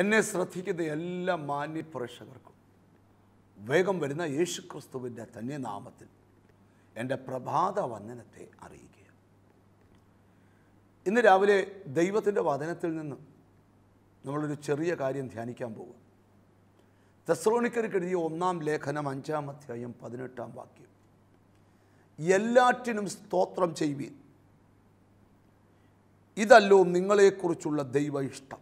എന്നെ ശ്രദ്ധിക്കുന്ന എല്ലാ മാന്യ പ്രേക്ഷകർക്കും വേഗം വരുന്ന യേശു ക്രിസ്തുവിൻ്റെ തന്നെ നാമത്തിൽ എൻ്റെ പ്രഭാത വന്ദനത്തെ അറിയിക്കുക ഇന്ന് രാവിലെ ദൈവത്തിൻ്റെ വചനത്തിൽ നിന്ന് നമ്മളൊരു ചെറിയ കാര്യം ധ്യാനിക്കാൻ പോകും തെസ്രോണിക്കർക്ക് എഴുതിയ ഒന്നാം ലേഖനം അഞ്ചാം അധ്യായം പതിനെട്ടാം വാക്യം എല്ലാറ്റിനും സ്തോത്രം ചെയ്യുവീൻ ഇതല്ലോ നിങ്ങളെക്കുറിച്ചുള്ള ദൈവ ഇഷ്ടം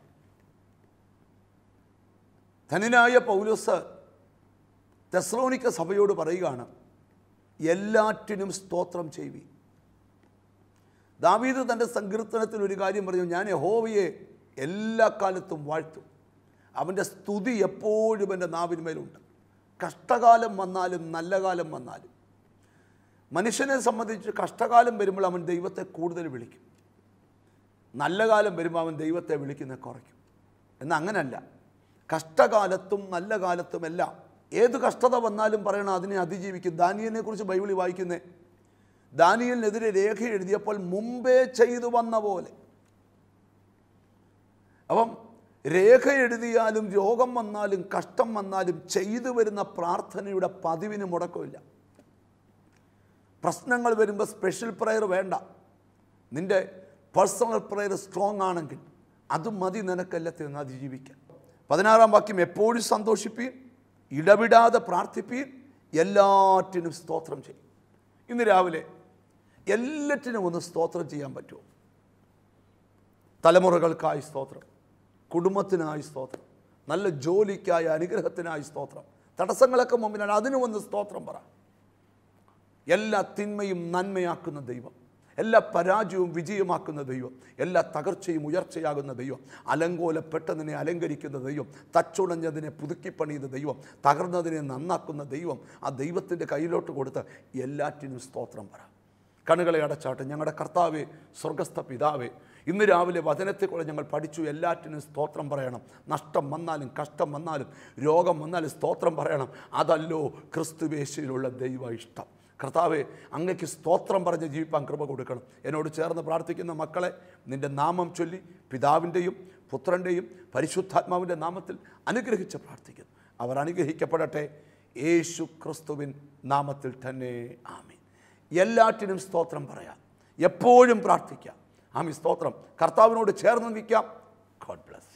ധനനായ പൗലോസ് തെസ്ലോണിക്ക സഭയോട് പറയുകയാണ് എല്ലാറ്റിനും സ്തോത്രം ചെയ്യുവീൻ ദാവീദ് തൻ്റെ സങ്കീർത്തനത്തിൽ ഒരു കാര്യം പറഞ്ഞു ഞാൻ യഹോവയെ എല്ലാ കാലത്തും വാഴ്ത്തും അവൻ്റെ സ്തുതി എപ്പോഴും എൻ്റെ നാവിന്മേലുണ്ട് കഷ്ടകാലം വന്നാലും നല്ല കാലം വന്നാലും മനുഷ്യനെ സംബന്ധിച്ച് കഷ്ടകാലം വരുമ്പോൾ അവൻ ദൈവത്തെ കൂടുതൽ വിളിക്കും നല്ല കാലം വരുമ്പോൾ അവൻ ദൈവത്തെ വിളിക്കുന്ന കുറയ്ക്കും എന്നാൽ അങ്ങനല്ല കഷ്ടകാലത്തും നല്ല കാലത്തുമെല്ലാം ഏത് കഷ്ടത വന്നാലും പറയണം അതിനെ അതിജീവിക്കും ദാനിയലിനെ കുറിച്ച് ബൈബിളിൽ വായിക്കുന്നേ ദാനിയലിനെതിരെ രേഖ എഴുതിയപ്പോൾ മുമ്പേ ചെയ്തു വന്ന പോലെ അപ്പം രേഖ എഴുതിയാലും രോഗം വന്നാലും കഷ്ടം വന്നാലും ചെയ്തു വരുന്ന പ്രാർത്ഥനയുടെ പതിവിന് മുടക്കമില്ല പ്രശ്നങ്ങൾ വരുമ്പോൾ സ്പെഷ്യൽ പ്രെയർ വേണ്ട നിൻ്റെ പേഴ്സണൽ പ്രെയർ സ്ട്രോങ് ആണെങ്കിൽ അത് മതി നിനക്കെല്ലാത്തിനും അതിജീവിക്കാൻ പതിനാറാം വാക്യം എപ്പോഴും സന്തോഷിപ്പീൻ ഇടവിടാതെ പ്രാർത്ഥിപ്പീൻ എല്ലാറ്റിനും സ്തോത്രം ചെയ്യും ഇന്ന് രാവിലെ എല്ലാറ്റിനും ഒന്ന് സ്തോത്രം ചെയ്യാൻ പറ്റുമോ തലമുറകൾക്കായി സ്തോത്രം കുടുംബത്തിനായി സ്തോത്രം നല്ല ജോലിക്കായി അനുഗ്രഹത്തിനായി സ്തോത്രം തടസ്സങ്ങളൊക്കെ മുമ്പിലാണ് അതിനും ഒന്ന് സ്തോത്രം പറ എല്ലാ തിന്മയും നന്മയാക്കുന്ന ദൈവം എല്ലാ പരാജയവും വിജയമാക്കുന്ന ദൈവം എല്ലാ തകർച്ചയും ഉയർച്ചയാകുന്ന ദൈവം അലങ്കോലപ്പെട്ടതിനെ അലങ്കരിക്കുന്ന ദൈവം തച്ചുടഞ്ഞതിനെ പുതുക്കിപ്പണിയുന്ന ദൈവം തകർന്നതിനെ നന്നാക്കുന്ന ദൈവം ആ ദൈവത്തിൻ്റെ കയ്യിലോട്ട് കൊടുത്ത് എല്ലാറ്റിനും സ്തോത്രം പറ കണ്ണുകളെ അടച്ചാട്ടെ ഞങ്ങളുടെ കർത്താവെ സ്വർഗസ്ഥ പിതാവേ ഇന്ന് രാവിലെ വചനത്തെക്കുറിച്ച് ഞങ്ങൾ പഠിച്ചു എല്ലാറ്റിനും സ്തോത്രം പറയണം നഷ്ടം വന്നാലും കഷ്ടം വന്നാലും രോഗം വന്നാലും സ്തോത്രം പറയണം അതല്ലോ ക്രിസ്തുവേശയിലുള്ള ദൈവ ഇഷ്ടം കർത്താവെ അങ്ങയ്ക്ക് സ്തോത്രം പറഞ്ഞ് ജീവിപ്പാൻ കൃപ കൊടുക്കണം എന്നോട് ചേർന്ന് പ്രാർത്ഥിക്കുന്ന മക്കളെ നിൻ്റെ നാമം ചൊല്ലി പിതാവിൻ്റെയും പുത്രൻ്റെയും പരിശുദ്ധാത്മാവിൻ്റെ നാമത്തിൽ അനുഗ്രഹിച്ച് പ്രാർത്ഥിക്കുന്നു അവർ അനുഗ്രഹിക്കപ്പെടട്ടെ യേശു ക്രിസ്തുവിൻ നാമത്തിൽ തന്നെ ആമീൻ എല്ലാറ്റിനും സ്തോത്രം പറയാം എപ്പോഴും പ്രാർത്ഥിക്കാം ആമി സ്തോത്രം കർത്താവിനോട് ചേർന്ന് നിൽക്കാം ഗോഡ് ബ്ലസ്